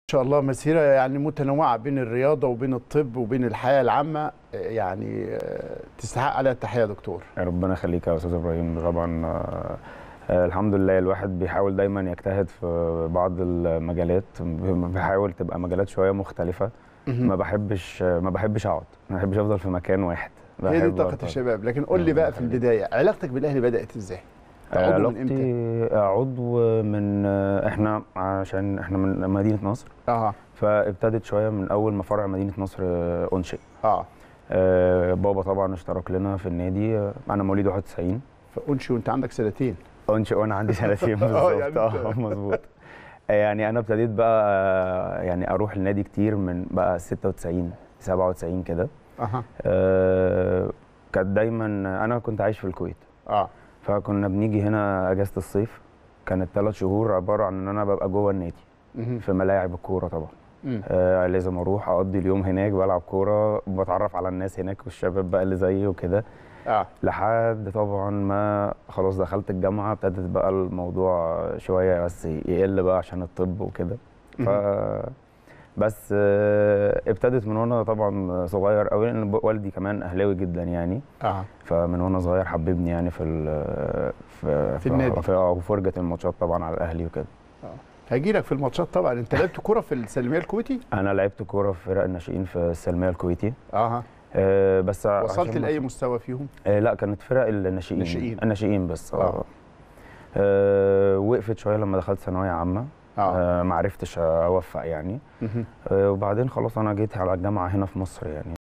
شاء الله مسيرة يعني متنوعة بين الرياضة وبين الطب وبين الحياة العامة يعني تستحق عليها التحية يا دكتور ربنا يخليك يا استاذ ابراهيم طبعا آه، آه، الحمد لله الواحد بيحاول دايما يجتهد في بعض المجالات بحاول تبقى مجالات شويه مختلفه ما بحبش ما بحبش اقعد ما بحبش افضل في مكان واحد هي دي بحب طاقة أفضل. الشباب لكن قول لي بقى في البداية علاقتك بالأهلي بدأت ازاي؟ عضو من امتى؟ علاقتي عضو من آه، احنا عشان احنا من مدينه نصر اه فابتدت شويه من اول ما فرع مدينه نصر آه، انشئ اه آه، بابا طبعا اشترك لنا في النادي آه، انا مواليد 91 فأنشي وأنت عندك سنتين انشئ وانا عندي سنتين آه، يعني بالظبط اه أنت- مظبوط يعني انا ابتديت بقى آه، يعني اروح النادي كتير من بقى 96 97 كده اها آه، كانت دايما انا كنت عايش في الكويت اه فكنا بنيجي هنا اجازه الصيف كانت ثلاث شهور عباره عن ان انا ببقى جوه النادي مهم. في ملاعب الكوره طبعا مم. آه لازم اروح اقضي اليوم هناك بلعب كوره بتعرف على الناس هناك والشباب بقى اللي زيي وكده اه لحد طبعا ما خلاص دخلت الجامعه ابتدت بقى الموضوع شويه بس يقل بقى عشان الطب وكده ف بس آه، ابتدت من وانا طبعا صغير قوي لان ب- والدي كمان اهلاوي جدا يعني اه فمن وانا صغير حببني يعني في ال- في في النادي. في آه، وفرجه الماتشات طبعا على الاهلي وكده هجي لك في الماتشات طبعا انت لعبت كرة في السلمية الكويتي؟ انا لعبت كوره في فرق الناشئين في السلميه الكويتي اها آه، بس وصلت عشان لأي مستوى فيهم؟ آه لا كانت فرق الناشئين ناشئين. الناشئين بس آه. اه آه، وقفت شويه لما دخلت ثانويه عامه اه آه ما عرفتش اوفق يعني مهم. آه وبعدين خلاص انا جيت على الجامعه هنا في مصر يعني